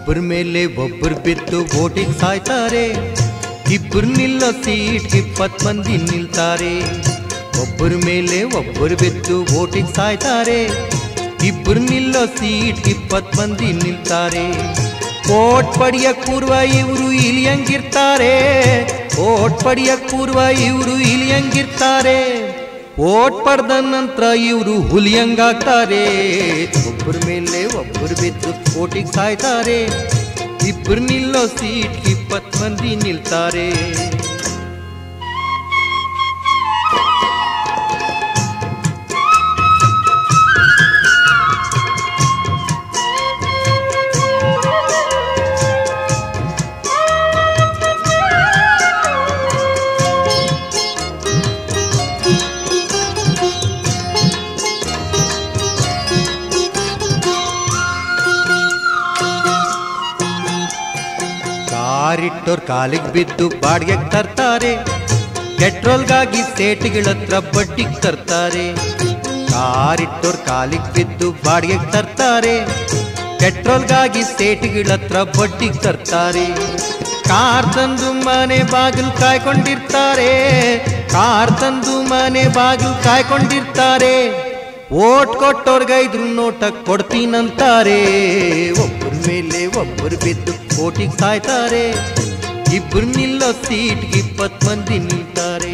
ಒಬ್ಬರ ಮೇಲೆ ಒಬ್ಬರು ಬಿದ್ದು ಓಟಿಗೆ ಸಾಯ್ತಾರೆ ಇಬ್ಬರು ನಿಲ್ಲೋ ಸೀಟ್ ಇಪ್ಪತ್ತು ಮಂದಿ ನಿಲ್ತಾರೆ ಒಬ್ಬರ ಮೇಲೆ ಒಬ್ಬರು ಬಿದ್ದು ಓಟಿಗೆ ಸಾಯ್ತಾರೆ ಇಬ್ಬರು ನಿಲ್ಲೋ ಸೀಟ್ ಇಪ್ಪತ್ತು ಮಂದಿ ನಿಲ್ತಾರೆ ಓಟ್ ಪಡಿಯ ಪೂರ್ವ ಇವರು ಇಲಿಯಂಗಿರ್ತಾರೆ ಓಟ್ ಪಡಿಯ ಪೂರ್ವ ಇವರು ಇಲಿಯಂಗಿರ್ತಾರೆ ಓಟ್ ಪಡೆದ ನಂತರ ಇವರು ಹುಲಿಯಂಗಾಗ್ತಾರೆ ಒಬ್ಬರ ಮೇಲೆ ಒಬ್ಬರು ಬಿದ್ದು ಓಟಿಗೆ ಸಾಯ್ತಾರೆ ಇಬ್ಬರು ನಿಲ್ಲೋ ಸೀಟ್ ಇಪ್ಪತ್ತು ಮಂದಿ ನಿಲ್ತಾರೆ ಕಾರಿಟ್ಟೋರ್ ಕಾಲಿಗೆ ಬಿದ್ದು ಬಾಡಿಗೆಗೆ ತರ್ತಾರೆ ಪೆಟ್ರೋಲ್ಗಾಗಿ ಸೇಟ್ಗಳ ಹತ್ರ ಬಡ್ಡಿಗೆ ತರ್ತಾರೆ ಕಾರಿಟ್ಟೋರ್ ಕಾಲಿಗೆ ಬಿದ್ದು ಬಾಡಿಗೆಗೆ ತರ್ತಾರೆ ಪೆಟ್ರೋಲ್ಗಾಗಿ ಸೇಟ್ಗಳ ಹತ್ರ ಬಡ್ಡಿಗೆ ತರ್ತಾರೆ ಕಾರ್ ತಂದು ಮನೆ ಬಾಗಿಲು ಕಾಯ್ಕೊಂಡಿರ್ತಾರೆ ಕಾರ್ ತಂದು ಮನೆ ಬಾಗಿಲು ಕಾಯ್ಕೊಂಡಿರ್ತಾರೆ ಓಟ್ ಕೊಟ್ಟೋರ್ಗೈದ್ರು ನೋಟ ಕೊಡ್ತೀನಂತಾರೆ ಒಬ್ಬರ ಮೇಲೆ ಒಬ್ಬರು ಬಿದ್ದು ಓಟಿಗೆ ಸಾಯ್ತಾರೆ ಇಬ್ರು ನಿಲ್ಲೋ ಸೀಟ್ಗೆ ಇಪ್ಪತ್ತು ಮಂದಿ ನಿಲ್ತಾರೆ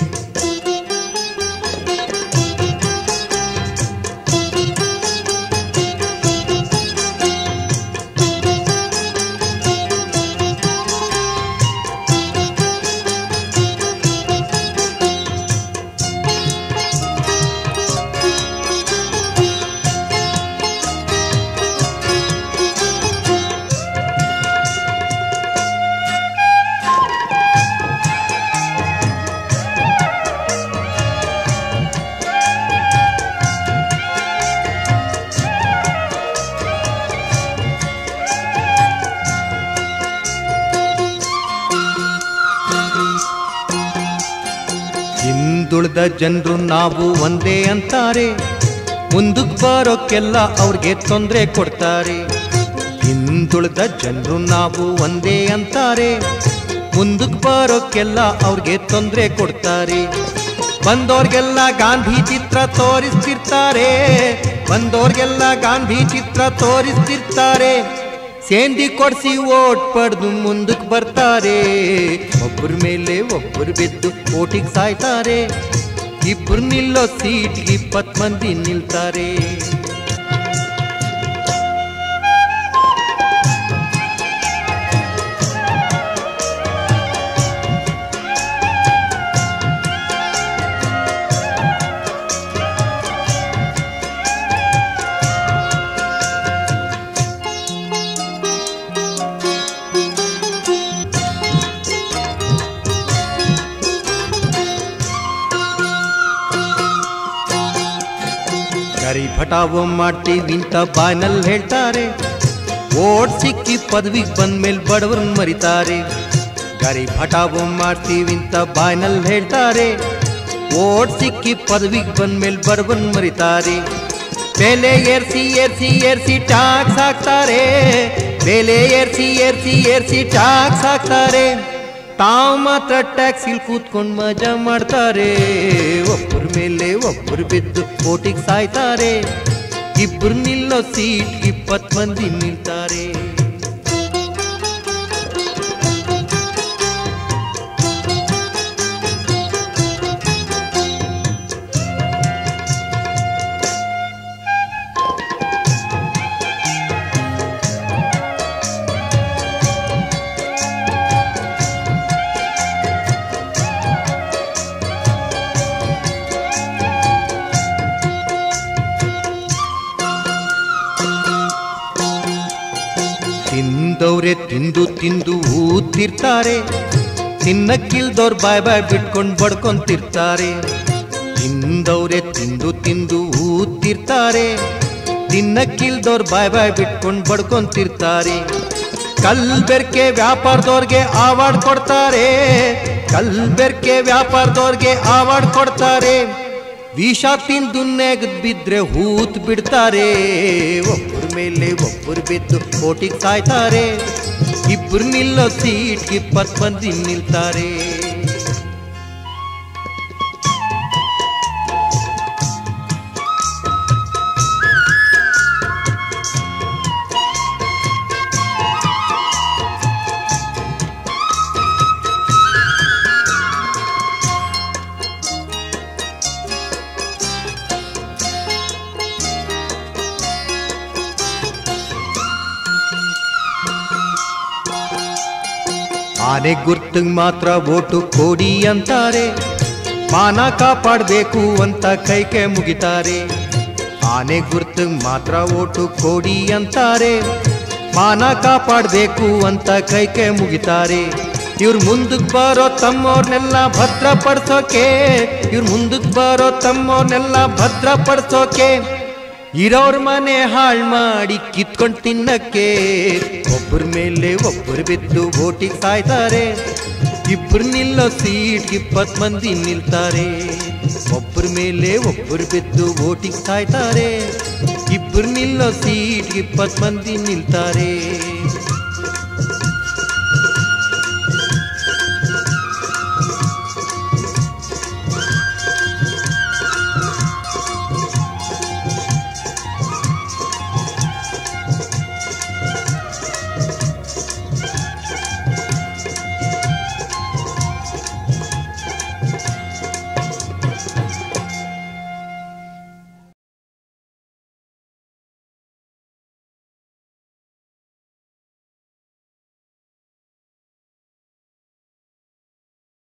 ಹಿಂದುಳಿದ ಜನರು ನಾವು ಒಂದೇ ಅಂತಾರೆ ಮುಂದಕ್ಕೆ ಬರೋಕ್ಕೆಲ್ಲ ಅವ್ರಿಗೆ ತೊಂದರೆ ಕೊಡ್ತಾರೆ ಹಿಂದುಳಿದ ಜನರು ನಾವು ಒಂದೇ ಅಂತಾರೆ ಮುಂದಕ್ಕೆ ಬರೋಕ್ಕೆಲ್ಲ ಅವ್ರಿಗೆ ತೊಂದರೆ ಕೊಡ್ತಾರೆ ಬಂದೋರ್ಗೆಲ್ಲ ಗಾಂಧಿ ಚಿತ್ರ ತೋರಿಸ್ತಿರ್ತಾರೆ ಬಂದೋರ್ಗೆಲ್ಲ ಗಾಂಧಿ ಚಿತ್ರ ತೋರಿಸ್ತಿರ್ತಾರೆ ಸೇಂದಿ ಕೊಡ್ಸಿ ಓಟ್ ಪಡೆದು ಮುಂದಕ್ಕೆ ಬರ್ತಾರೆ ಒಬ್ಬರ ಮೇಲೆ ಒಬ್ಬರು ಬಿದ್ದು ಓಟಿಗೆ ಸಾಯ್ತಾರೆ ಇಬ್ರು ನಿಲ್ಲೋ ಸೀಟ್ ಇಪ್ಪತ್ತು ಮಂದಿ ನಿಲ್ತಾರೆ ಗರಿ ಭಟಾವು ಮಾಡ್ತೀವಿ ಅಂತ ಬಾಯ್ನಲ್ಲಿ ಹೇಳ್ತಾರೆ ಓಟ್ ಸಿಕ್ಕಿ ಪದವಿಗೆ ಬಂದ್ಮೇಲೆ ಬಡವ್ರನ್ನ ಮರಿತಾರೆ ಗರಿ ಭಟಾವು ಮಾಡ್ತೀವಿ ಅಂತ ಬಾಯ್ನಲ್ಲಿ ಹೇಳ್ತಾರೆ ಓಟ್ ಸಿಕ್ಕಿ ಪದವಿಗೆ ಬಂದ್ಮೇಲೆ ಬಡವನ್ ಮರಿತಾರೆ ಬೆಲೆ ಏರ್ಸಿ ಏರ್ಸಿ ಏರ್ಸಿ ಟ್ಯಾಕ್ಸ್ ಹಾಕ್ತಾರೆ ಬೆಲೆ ಏರ್ಸಿ ಏರ್ಸಿ ಏರ್ಸಿ ಟ್ಯಾಕ್ಸ್ ಹಾಕ್ತಾರೆ ತಾವು ಮಾತ್ರ ಟ್ಯಾಕ್ಸ್ ಇಲ್ಲಿ ಕೂತ್ಕೊಂಡು ಮಜಾ ಮಾಡ್ತಾರೆ ಒಬ್ಬರ ಮೇಲೆ ಒಬ್ಬರು ಬಿದ್ದು ಓಟಿಗೆ ಸಾಯ್ತಾರೆ ಇಬ್ರು ನಿಲ್ಲೋ ಸೀಟ್ ಇಪ್ಪತ್ತು ಮಂದಿ ನಿಲ್ತಾರೆ ತಿಂದವ್ರೆ ತಿಂದು ತಿಂದು ಊದ್ತಿರ್ತಾರೆ ತಿನ್ನಕ್ಕಿಲ್ದವ್ರು ಬಾಯ್ ಬಾಯ್ ಬಿಟ್ಕೊಂಡು ಬಡ್ಕೊಂತಿರ್ತಾರೆ ತಿಂದವ್ರೆ ತಿಂದು ತಿಂದು ಊದ್ತಿರ್ತಾರೆ ತಿನ್ನಕ್ಕಿಲ್ದವ್ರು ಬಾಯ್ ಬಾಯ್ ಬಿಟ್ಕೊಂಡು ಬಡ್ಕೊಂತಿರ್ತಾರೆ ಕಲ್ಬೆರ್ಕೆ ವ್ಯಾಪಾರದವ್ರಿಗೆ ಅವಾರ್ಡ್ ಕೊಡ್ತಾರೆ ಕಲ್ಬೆರ್ಕೆ ವ್ಯಾಪಾರದವ್ರಿಗೆ ಅವಾರ್ಡ್ ಕೊಡ್ತಾರೆ ವಿಷ ತಿಂದು ನೆಗದ್ ಬಿದ್ರೆ ಹೂತ್ ಬಿಡ್ತಾರೆ ಒಬ್ಬರ ಮೇಲೆ ಒಬ್ಬರು ಬಿದ್ದು ಓಟಿಗೆ ಸಾಯ್ತಾರೆ ಇಬ್ರು ನಿಲ್ಲೋ ಸೀಟ್ ಇಪ್ಪತ್ತು ಮಂದಿ ನಿಲ್ತಾರೆ ಆನೆ ಗುರ್ತಂಗ್ ಮಾತ್ರ ಓಟು ಕೊಡಿ ಅಂತಾರೆ ಮಾನ ಕಾಪಾಡಬೇಕು ಅಂತ ಕೈಕೆ ಮುಗಿತಾರೆ ಆನೆ ಗುರ್ತಂಗ್ ಮಾತ್ರ ಓಟು ಕೊಡಿ ಅಂತಾರೆ ಮಾನ ಕಾಪಾಡಬೇಕು ಅಂತ ಕೈಕೆ ಮುಗಿತಾರೆ ಇವ್ರ ಮುಂದಕ್ ಬರೋ ತಮ್ಮವ್ರನ್ನೆಲ್ಲ ಭದ್ರಪಡಿಸೋಕೆ ಇವ್ರ ಮುಂದಕ್ ಬರೋ ತಮ್ಮವ್ರನ್ನೆಲ್ಲ ಭದ್ರಪಡಿಸೋಕೆ ಇರೋರ್ ಮನೆ ಹಾಳ್ ಮಾಡಿ ಕಿತ್ಕೊಂಡ್ ತಿನ್ನಕ್ಕೆ ಒಬ್ಬರ ಮೇಲೆ ಒಬ್ಬರು ಬಿದ್ದು ಓಟಿಗೆ ಸಾಯ್ತಾರೆ ಇಬ್ರು ನಿಲ್ಲೋ ಸೀಟ್ ಇಪ್ಪತ್ ಮಂದಿ ನಿಲ್ತಾರೆ ಒಬ್ಬರ ಮೇಲೆ ಒಬ್ಬರು ಬಿದ್ದು ಓಟಿಗೆ ಸಾಯ್ತಾರೆ ಇಬ್ರು ನಿಲ್ಲೋ ಸೀಟ್ ಇಪ್ಪತ್ ಮಂದಿ ನಿಲ್ತಾರೆ